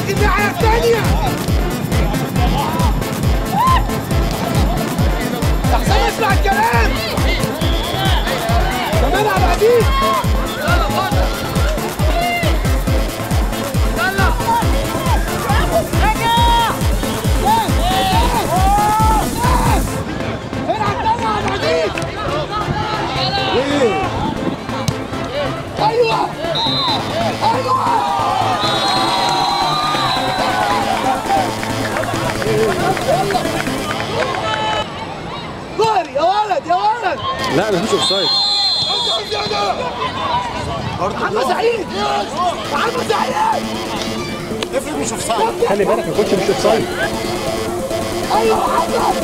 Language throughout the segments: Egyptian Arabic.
لك الناحية الثانية يا حسام اسمع الكلام كمان عبد العزيز العب تاني يا عبد العزيز ايوه ايوه ظهري يا ولد يا ولد لا مفيش اوفسايد محمد سعيد محمد سعيد افرض مش اوفسايد خلي بالك ما كنتش مش اوفسايد ايوه محمد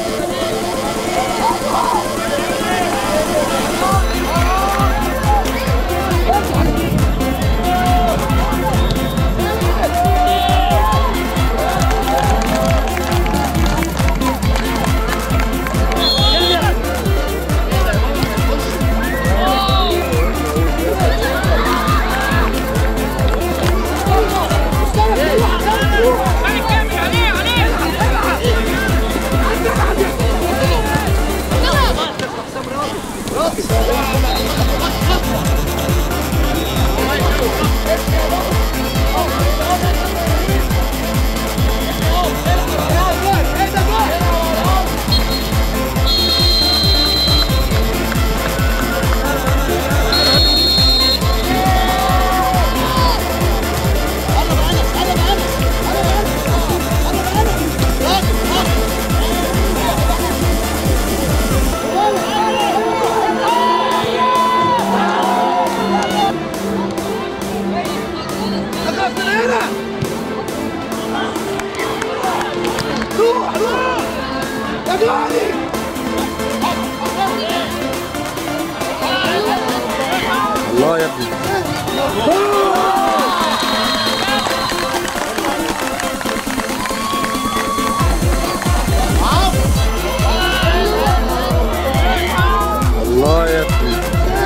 اخاف من هنا روح روح يا جوالي الله يا ابني الله يا ابني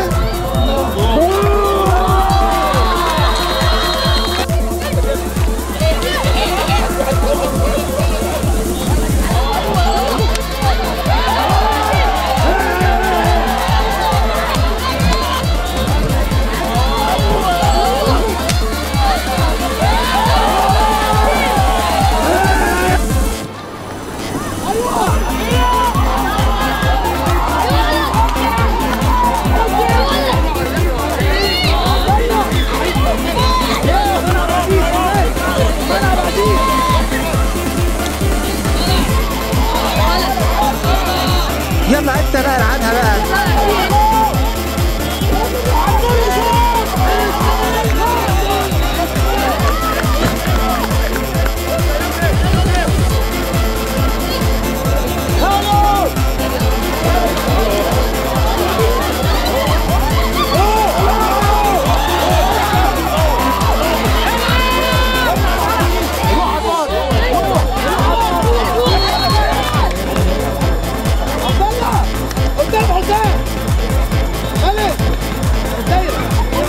يلا انت بقى العبها بقى قدام حسام خالد الدايرة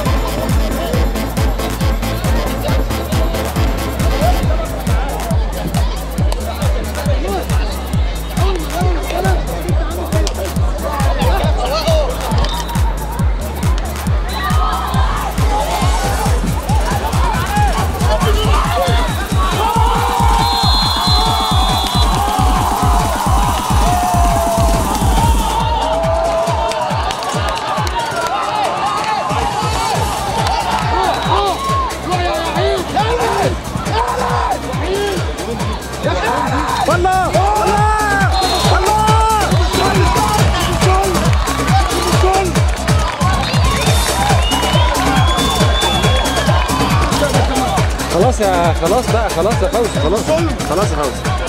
والله والله والله خلاص يا خلاص بقى خلاص يا فوزي خلاص خلاص يا فوزي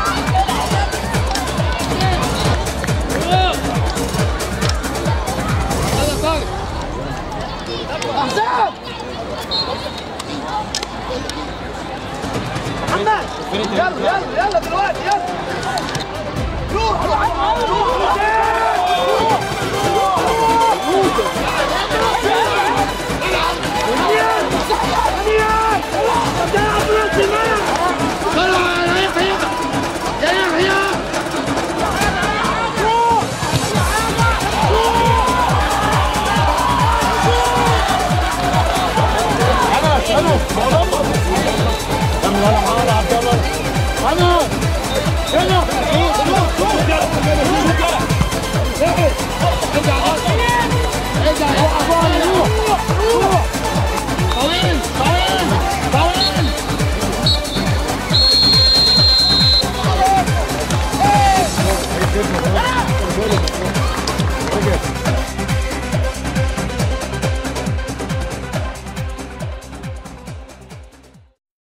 حسام محمد يلا يلا يلا دلوقتي يلا روح روح روح روح محمد يلا